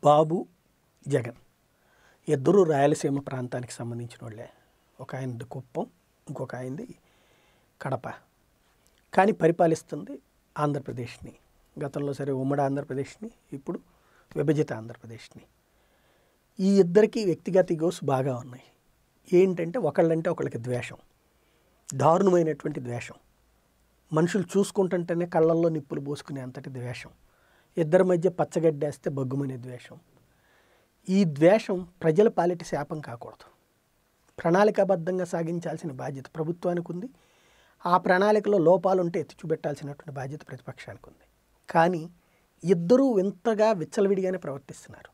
బాబు జగన్ ఇద్దరు రాయలసీమ ప్రాంతానికి సంబంధించిన వాళ్ళే ఒక ఆయనది కుప్పం ఇంకొక ఆయనది కడప కానీ పరిపాలిస్తుంది ఆంధ్రప్రదేశ్ని గతంలో సరే ఉమ్మడి ఆంధ్రప్రదేశ్ని ఇప్పుడు విభజిత ఆంధ్రప్రదేశ్ని ఈ ఇద్దరికి వ్యక్తిగత ఈగోస్ బాగా ఉన్నాయి ఏంటంటే ఒకళ్ళంటే ఒకళ్ళకి ద్వేషం దారుణమైనటువంటి ద్వేషం మనుషులు చూసుకుంటుంటేనే కళ్ళల్లో నిప్పులు పోసుకునే అంతటి ద్వేషం ఇద్దరి మధ్య పచ్చగడ్డేస్తే బగ్గుమనే ద్వేషం ఈ ద్వేషం ప్రజల పాలిటి శాపం కాకూడదు ప్రణాళికాబద్ధంగా సాగించాల్సిన బాధ్యత ప్రభుత్వానికి ఉంది ఆ ప్రణాళికలో లోపాలు ఉంటే ఎత్తి చూపెట్టాల్సినటువంటి బాధ్యత ప్రతిపక్షానికి ఉంది కానీ ఇద్దరూ వింతగా విచ్చలవిడిగానే ప్రవర్తిస్తున్నారు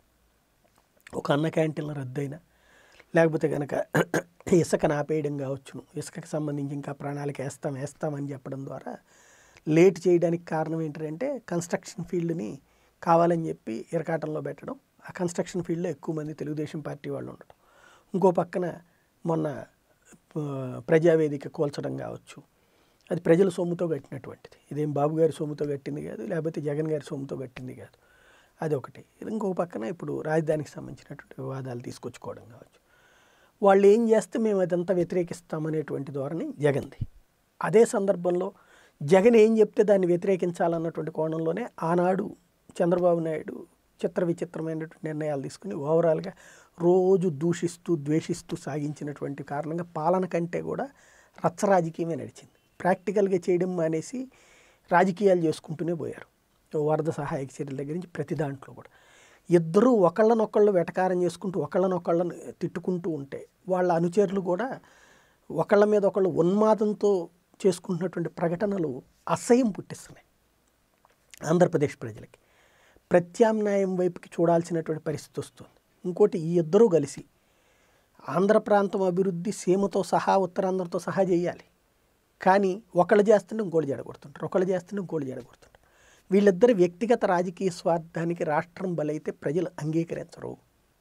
ఒక అన్న క్యాంటీన్ల రద్దయినా లేకపోతే కనుక ఇసుకను ఆపేయడం కావచ్చును ఇసుకకి సంబంధించి ఇంకా ప్రణాళిక వేస్తాం వేస్తామని చెప్పడం ద్వారా లేట్ చేయడానికి కారణం ఏంటంటే కన్స్ట్రక్షన్ ఫీల్డ్ని కావాలని చెప్పి ఇరకాటంలో పెట్టడం ఆ కన్స్ట్రక్షన్ ఫీల్డ్లో ఎక్కువ మంది తెలుగుదేశం పార్టీ వాళ్ళు ఉండడం ఇంకో పక్కన మొన్న ఆ, ప్రజావేదిక కూల్చడం కావచ్చు అది ప్రజల సొమ్ముతో కట్టినటువంటిది ఇదేం బాబు గారి సొమ్ముతో కట్టింది కాదు లేకపోతే జగన్ గారి సొమ్ముతో కట్టింది కాదు అది ఒకటి ఇంకొక పక్కన ఇప్పుడు రాజధానికి సంబంధించినటువంటి వివాదాలు తీసుకొచ్చుకోవడం కావచ్చు వాళ్ళు ఏం చేస్తే మేము అదంతా వ్యతిరేకిస్తామనేటువంటి ధోరణి జగన్ది అదే సందర్భంలో జగన్ ఏం చెప్తే దాన్ని వ్యతిరేకించాలన్నటువంటి కోణంలోనే ఆనాడు చంద్రబాబు నాయుడు చిత్ర విచిత్రమైనటువంటి నిర్ణయాలు తీసుకుని ఓవరాల్గా రోజు దూషిస్తూ ద్వేషిస్తూ సాగించినటువంటి కారణంగా పాలన కంటే కూడా రచ్చ రాజకీయమే నడిచింది ప్రాక్టికల్గా చేయడం మానేసి రాజకీయాలు చేసుకుంటూనే పోయారు వరద సహాయక చర్యల దగ్గర నుంచి ప్రతి దాంట్లో కూడా ఇద్దరూ ఒకళ్ళనొకళ్ళు వెటకారం చేసుకుంటూ ఒకళ్ళనొకళ్ళని తిట్టుకుంటూ ఉంటే వాళ్ళ అనుచరులు కూడా ఒకళ్ళ మీద ఒకళ్ళు ఉన్మాదంతో చేసుకుంటున్నటువంటి ప్రకటనలు అసహ్యం పుట్టిస్తున్నాయి ఆంధ్రప్రదేశ్ ప్రజలకి ప్రత్యామ్నాయం వైపుకి చూడాల్సినటువంటి పరిస్థితి వస్తుంది ఇంకోటి ఈ ఇద్దరూ కలిసి ఆంధ్ర ప్రాంతం అభివృద్ధి సీమతో సహా ఉత్తరాంధ్రతో సహా చేయాలి కానీ ఒకళ్ళు చేస్తుంటే ఇంకోళ్ళు జడగొడుతుంటారు ఒకళ్ళు చేస్తుంటే ఇంకోళ్ళు జడగొడుతుంటారు వీళ్ళిద్దరి వ్యక్తిగత రాజకీయ స్వార్థానికి రాష్ట్రం బలైతే ప్రజలు అంగీకరించరు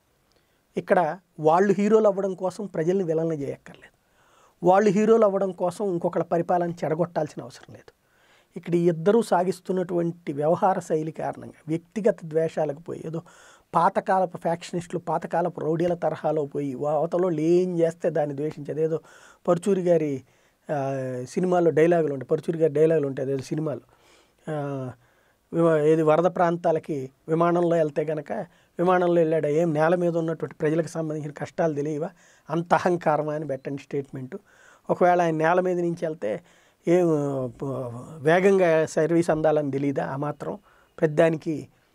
ఇక్కడ వాళ్ళు హీరోలు అవ్వడం కోసం ప్రజల్ని విలన చేయక్కర్లేదు వాళ్ళు హీరోలు అవ్వడం కోసం ఇంకొకళ్ళ పరిపాలన చెడగొట్టాల్సిన అవసరం లేదు ఇక్కడ ఈ ఇద్దరూ సాగిస్తున్నటువంటి వ్యవహార శైలి కారణంగా వ్యక్తిగత ద్వేషాలకు పోయి ఏదో పాతకాలపు ఫ్యాక్షనిస్టులు పాతకాలపు రౌడీల తరహాలో పోయి అవతలో ఏం చేస్తే దాన్ని ద్వేషించేది ఏదో పరుచూరి గారి ఆ, సినిమాల్లో డైలాగులు ఉంటాయి పరుచూరి గారి డైలాగులు ఉంటాయి అదేదో సినిమాలో ఆ, విమా- ఏది వరద ప్రాంతాలకి విమానంలో వెళ్తే గనక విమానంలో వెళ్ళాడు ఏం నేల మీద ఉన్నటువంటి ప్రజలకు సంబంధించిన కష్టాలు తెలియవా అంత అహంకారమా అని పెట్టండి స్టేట్మెంటు ఒకవేళ ఆయన నేల మీద నుంచి వెళ్తే ఏం ప- వేగంగా సర్వీస్ అందాలని తెలియదా ఆ మాత్రం పెద్దానికి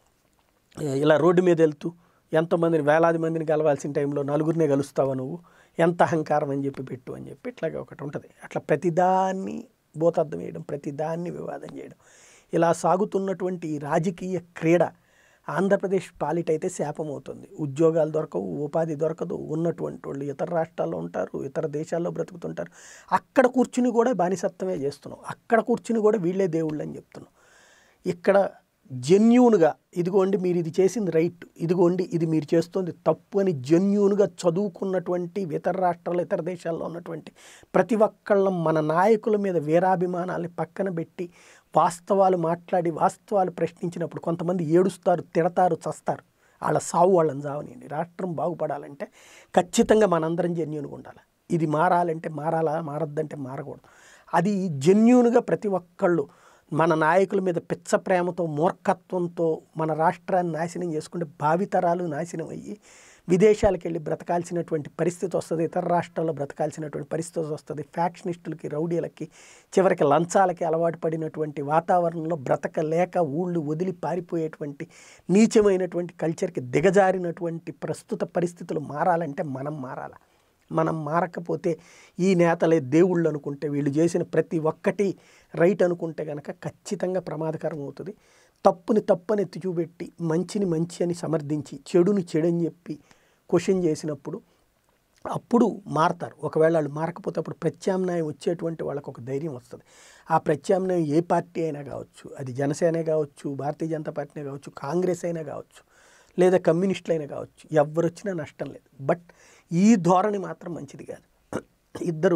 ఇలా రోడ్డు మీద వెళ్తూ ఎంతమందిని వేలాది మందిని కలవాల్సిన టైంలో నలుగురినే కలుస్తావా నువ్వు ఎంత అహంకారం అని చెప్పి పెట్టు అని చెప్పి ఇట్లాగే ఒకటి ఉంటుంది అట్లా ప్రతిదాన్ని భూతద్దం వేయడం ప్రతిదాన్ని వివాదం చేయడం ఇలా సాగుతున్నటువంటి ఈ రాజకీయ క్రీడ ఆంధ్రప్రదేశ్ పాలిట అయితే శాపం అవుతుంది ఉద్యోగాలు దొరకవు ఉపాధి దొరకదు ఉన్నటువంటి వాళ్ళు ఇతర రాష్ట్రాల్లో ఉంటారు ఇతర దేశాల్లో బ్రతుకుతుంటారు అక్కడ కూర్చుని కూడా బానిసత్వమే చేస్తున్నాం అక్కడ కూర్చుని కూడా వీళ్ళే దేవుళ్ళు అని చెప్తున్నాం ఇక్కడ జెన్యూన్గా ఇదిగోండి మీరు ఇది చేసింది రైట్ ఇదిగోండి ఇది మీరు చేస్తుంది తప్పు అని జెన్యూన్గా చదువుకున్నటువంటి ఇతర రాష్ట్రాల్లో ఇతర దేశాల్లో ఉన్నటువంటి ప్రతి ఒక్కళ్ళం మన నాయకుల మీద వీరాభిమానాల్ని పక్కన పెట్టి వాస్తవాలు మాట్లాడి వాస్తవాలు ప్రశ్నించినప్పుడు కొంతమంది ఏడుస్తారు తిడతారు చస్తారు వాళ్ళ సావు వాళ్ళని చావనియండి రాష్ట్రం బాగుపడాలంటే ఖచ్చితంగా మనందరం జెన్యూన్గా ఉండాలి ఇది మారాలంటే మారాలా మారద్దంటే మారకూడదు అది జెన్యూన్గా ప్రతి ఒక్కళ్ళు మన నాయకుల మీద పిచ్చ ప్రేమతో మూర్ఖత్వంతో మన రాష్ట్రాన్ని నాశనం చేసుకుంటే భావితరాలు నాశనం అయ్యి విదేశాలకు వెళ్ళి బ్రతకాల్సినటువంటి పరిస్థితి వస్తుంది ఇతర రాష్ట్రాల్లో బ్రతకాల్సినటువంటి పరిస్థితి వస్తుంది ఫ్యాక్షనిస్టులకి రౌడీలకి చివరికి లంచాలకి అలవాటు పడినటువంటి వాతావరణంలో బ్రతకలేక ఊళ్ళు వదిలి పారిపోయేటువంటి నీచమైనటువంటి కల్చర్కి దిగజారినటువంటి ప్రస్తుత పరిస్థితులు మారాలంటే మనం మారాలి మనం మారకపోతే ఈ నేతలే దేవుళ్ళు అనుకుంటే వీళ్ళు చేసిన ప్రతి ఒక్కటి రైట్ అనుకుంటే కనుక ఖచ్చితంగా ప్రమాదకరం అవుతుంది తప్పుని తప్పని ఎత్తి చూపెట్టి మంచిని మంచి అని సమర్థించి చెడుని చెడని చెప్పి క్వశ్చన్ చేసినప్పుడు అప్పుడు మారతారు ఒకవేళ వాళ్ళు మారకపోతే అప్పుడు ప్రత్యామ్నాయం వచ్చేటువంటి వాళ్ళకు ఒక ధైర్యం వస్తుంది ఆ ప్రత్యామ్నాయం ఏ పార్టీ అయినా కావచ్చు అది జనసేన కావచ్చు భారతీయ జనతా పార్టీనే కావచ్చు కాంగ్రెస్ అయినా కావచ్చు లేదా కమ్యూనిస్టులు అయినా కావచ్చు ఎవరు వచ్చినా నష్టం లేదు బట్ ఈ ధోరణి మాత్రం మంచిది కాదు ఇద్దరు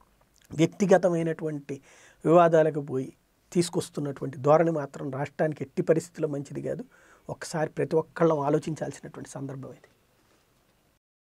వ్యక్తిగతమైనటువంటి వివాదాలకు పోయి తీసుకొస్తున్నటువంటి ధోరణి మాత్రం రాష్ట్రానికి ఎట్టి పరిస్థితుల్లో మంచిది కాదు ఒకసారి ప్రతి ఒక్కళ్ళం ఆలోచించాల్సినటువంటి సందర్భం ఇది